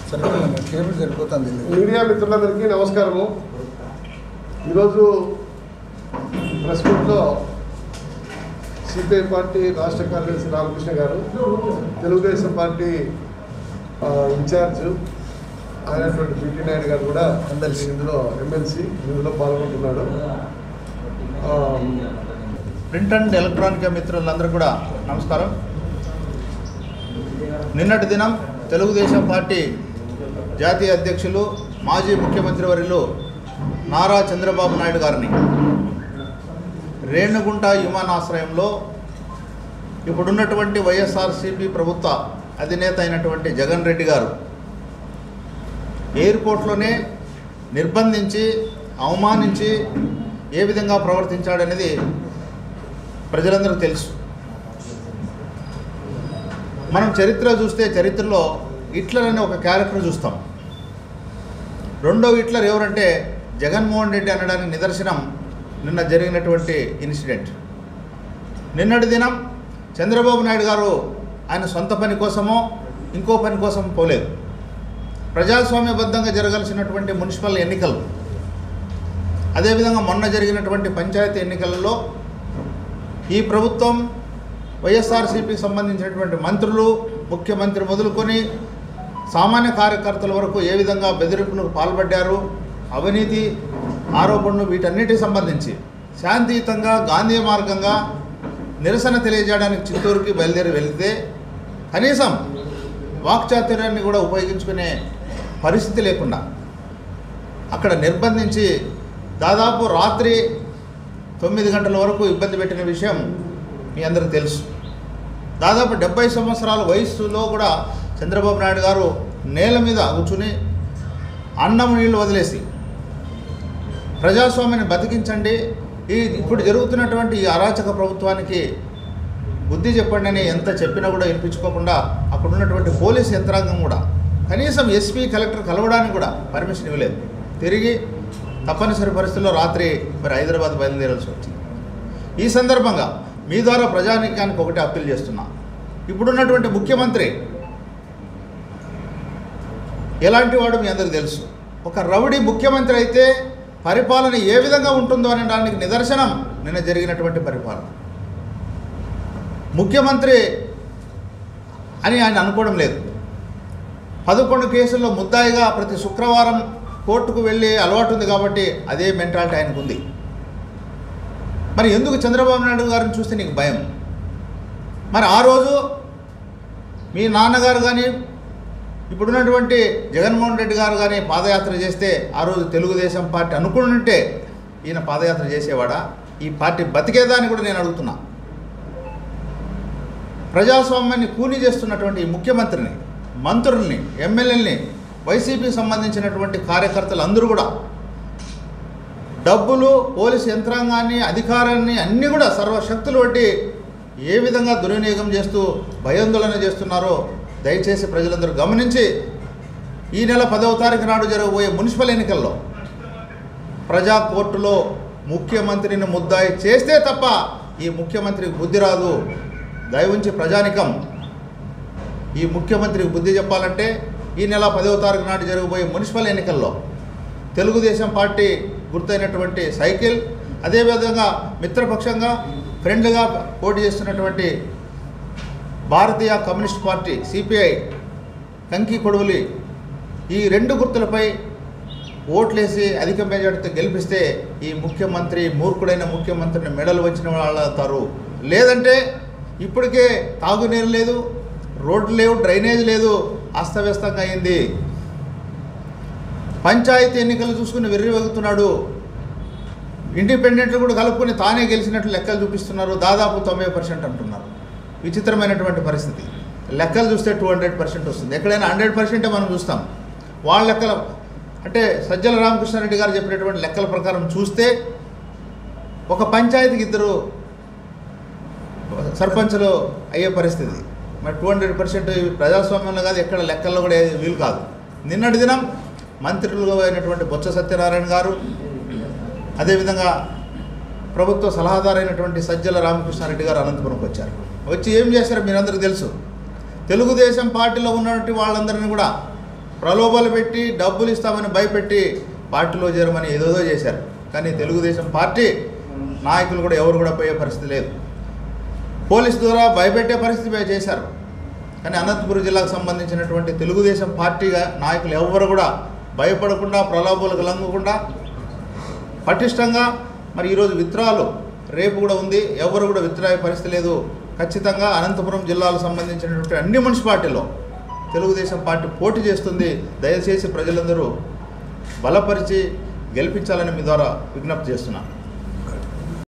సరిపోతుంది కేబుల్ సరిపోతుంది మీడియా మిత్రులందరికీ నమస్కారము ఈరోజు ప్రెస్ మీట్లో సిపిఐ పార్టీ రాష్ట్ర కార్యదర్శి రామకృష్ణ గారు తెలుగుదేశం పార్టీ ఆ, ఇన్ఛార్జ్ అయినటువంటి పిటి నాయుడు గారు కూడా ఎమ్మెల్సీ. ఇందులో ఎమ్మెల్సీ ఇందులో పాల్గొంటున్నాడు ఆ, ప్రింట్ అండ్ ఎలక్ట్రానిక్ మిత్రులందరూ కూడా నమస్కారం నిన్నటి దినం తెలుగుదేశం పార్టీ జాతీయ అధ్యక్షులు మాజీ ముఖ్యమంత్రి వర్యులు నారా చంద్రబాబు నాయుడు గారిని రేణుగుంట విమానాశ్రయంలో ఇప్పుడున్నటువంటి వైఎస్ఆర్సీపీ ప్రభుత్వ అధినేత అయినటువంటి జగన్ రెడ్డి గారు ఎయిర్పోర్ట్లోనే నిర్బంధించి అవమానించి ఏ విధంగా ప్రవర్తించాడనేది ప్రజలందరూ తెలుసు మనం చరిత్ర చూస్తే చరిత్రలో హిట్లర్ అనే ఒక క్యారెక్టర్ చూస్తాం రెండో హిట్లర్ ఎవరంటే జగన్మోహన్ రెడ్డి అనడానికి నిదర్శనం నిన్న జరిగినటువంటి ఇన్సిడెంట్ నిన్నటి దినం చంద్రబాబు నాయుడు గారు ఆయన సొంత పని కోసమో ఇంకో పని కోసం పోలేదు ప్రజాస్వామ్యబద్ధంగా జరగాల్సినటువంటి మున్సిపల్ ఎన్నికలు అదేవిధంగా మొన్న జరిగినటువంటి పంచాయతీ ఎన్నికలలో ఈ ప్రభుత్వం వైఎస్ఆర్సీపీకి సంబంధించినటువంటి మంత్రులు ముఖ్యమంత్రి మొదలుకొని సామాన్య కార్యకర్తల వరకు ఏ విధంగా బెదిరింపులకు పాల్పడ్డారు అవినీతి ఆరోపణలు వీటన్నిటికి సంబంధించి శాంతియుతంగా గాంధీ మార్గంగా నిరసన తెలియజేయడానికి చిత్తూరుకి బయలుదేరి వెళితే కనీసం వాక్చాతుర్యాన్ని కూడా ఉపయోగించుకునే పరిస్థితి లేకుండా అక్కడ నిర్బంధించి దాదాపు రాత్రి తొమ్మిది గంటల వరకు ఇబ్బంది పెట్టిన విషయం మీ అందరికీ తెలుసు దాదాపు డెబ్బై సంవత్సరాల వయస్సులో కూడా చంద్రబాబు నాయుడు గారు నేల మీద కూర్చుని అన్నం నీళ్లు వదిలేసి ప్రజాస్వామ్యాన్ని బతికించండి ఈ ఇప్పుడు జరుగుతున్నటువంటి ఈ అరాచక ప్రభుత్వానికి బుద్ధి చెప్పండి అని ఎంత చెప్పినా కూడా వినిపించుకోకుండా అక్కడ ఉన్నటువంటి పోలీస్ యంత్రాంగం కూడా కనీసం ఎస్పీ కలెక్టర్ కలవడానికి కూడా పర్మిషన్ ఇవ్వలేదు తిరిగి తప్పనిసరి పరిస్థితుల్లో రాత్రి మరి హైదరాబాద్ బయలుదేరాల్సి వచ్చింది ఈ సందర్భంగా మీ ద్వారా ప్రజానీకానికి ఒకటి అప్పీల్ చేస్తున్నా ఇప్పుడున్నటువంటి ముఖ్యమంత్రి ఎలాంటి వాడు మీ అందరికి తెలుసు ఒక రౌడీ ముఖ్యమంత్రి అయితే పరిపాలన ఏ విధంగా ఉంటుందో అనే దానికి నిదర్శనం నిన్న జరిగినటువంటి పరిపాలన ముఖ్యమంత్రి అని ఆయన అనుకోవడం లేదు పదకొండు కేసుల్లో ముద్దాయిగా ప్రతి శుక్రవారం కోర్టుకు వెళ్ళే అలవాటు ఉంది కాబట్టి అదే మెంటాలిటీ ఆయనకు ఉంది మరి ఎందుకు చంద్రబాబు నాయుడు గారిని చూస్తే నీకు భయం మరి ఆ రోజు మీ నాన్నగారు కానీ ఇప్పుడున్నటువంటి జగన్మోహన్ రెడ్డి గారు కానీ పాదయాత్ర చేస్తే ఆ రోజు తెలుగుదేశం పార్టీ అనుకుంటుంటే ఈయన పాదయాత్ర చేసేవాడా ఈ పార్టీ బతికేదా అని కూడా నేను అడుగుతున్నా ప్రజాస్వామ్యాన్ని కూని చేస్తున్నటువంటి ఈ ముఖ్యమంత్రిని మంత్రుల్ని ఎమ్మెల్యేలని వైసీపీకి సంబంధించినటువంటి కార్యకర్తలు అందరూ కూడా డబ్బులు పోలీసు యంత్రాంగాన్ని అధికారాన్ని అన్నీ కూడా సర్వశక్తులు బట్టి ఏ విధంగా దుర్వినియోగం చేస్తూ భయాందోళన చేస్తున్నారో దయచేసి ప్రజలందరూ గమనించి ఈ నెల పదవ తారీఖు నాడు జరగబోయే మున్సిపల్ ఎన్నికల్లో ప్రజా కోర్టులో ముఖ్యమంత్రిని ముద్దాయి చేస్తే తప్ప ఈ ముఖ్యమంత్రికి బుద్ధి రాదు దయవుంచి ప్రజానికం ఈ ముఖ్యమంత్రికి బుద్ధి చెప్పాలంటే ఈ నెల పదవ తారీఖు నాడు జరగబోయే మున్సిపల్ ఎన్నికల్లో తెలుగుదేశం పార్టీ గుర్తైనటువంటి సైకిల్ అదేవిధంగా మిత్రపక్షంగా ఫ్రెండ్గా పోటీ చేస్తున్నటువంటి భారతీయ కమ్యూనిస్ట్ పార్టీ సిపిఐ కంకి కొడువులి ఈ రెండు గుర్తులపై ఓట్లేసి అధిక మెజార్టీతో గెలిపిస్తే ఈ ముఖ్యమంత్రి మూర్ఖుడైన ముఖ్యమంత్రిని మెడలు వచ్చిన వాళ్ళు అవుతారు లేదంటే ఇప్పటికే తాగునీరు లేదు రోడ్లు లేవు డ్రైనేజ్ లేదు అస్తవ్యస్తంగా అయింది పంచాయతీ ఎన్నికలు చూసుకుని వెర్రివెగుతున్నాడు ఇండిపెండెంట్లు కూడా కలుపుకొని తానే గెలిచినట్లు లెక్కలు చూపిస్తున్నారు దాదాపు తొంభై పర్సెంట్ అంటున్నారు విచిత్రమైనటువంటి పరిస్థితి లెక్కలు చూస్తే టూ హండ్రెడ్ పర్సెంట్ వస్తుంది ఎక్కడైనా హండ్రెడ్ పర్సెంటే మనం చూస్తాం వాళ్ళ లెక్కల అంటే సజ్జల రామకృష్ణారెడ్డి గారు చెప్పినటువంటి లెక్కల ప్రకారం చూస్తే ఒక పంచాయతీకి ఇద్దరు సర్పంచ్లు అయ్యే పరిస్థితి మరి టూ హండ్రెడ్ పర్సెంట్ ప్రజాస్వామ్యంలో కాదు ఎక్కడ లెక్కల్లో కూడా ఏది వీలు కాదు నిన్నటి దినం మంత్రులుగా అయినటువంటి బొత్స సత్యనారాయణ గారు అదేవిధంగా ప్రభుత్వ సలహాదారైనటువంటి సజ్జల రామకృష్ణారెడ్డి గారు అనంతపురంకి వచ్చారు వచ్చి ఏం చేశారో మీరందరికీ తెలుసు తెలుగుదేశం పార్టీలో ఉన్నటువంటి వాళ్ళందరినీ కూడా ప్రలోభాలు పెట్టి డబ్బులు ఇస్తామని భయపెట్టి పార్టీలో చేరమని ఏదోదో చేశారు కానీ తెలుగుదేశం పార్టీ నాయకులు కూడా ఎవరు కూడా పోయే పరిస్థితి లేదు పోలీస్ ద్వారా భయపెట్టే పరిస్థితి చేశారు కానీ అనంతపురం జిల్లాకు సంబంధించినటువంటి తెలుగుదేశం పార్టీగా నాయకులు ఎవరు కూడా భయపడకుండా ప్రలోభాలకు లొంగకుండా పటిష్టంగా మరి ఈరోజు విత్రాలు రేపు కూడా ఉంది ఎవరు కూడా విత్రాయ పరిస్థితి లేదు ఖచ్చితంగా అనంతపురం జిల్లాకు సంబంధించినటువంటి అన్ని మున్సిపాలిటీలో తెలుగుదేశం పార్టీ పోటీ చేస్తుంది దయచేసి ప్రజలందరూ బలపరిచి గెలిపించాలని మీ ద్వారా విజ్ఞప్తి చేస్తున్నాను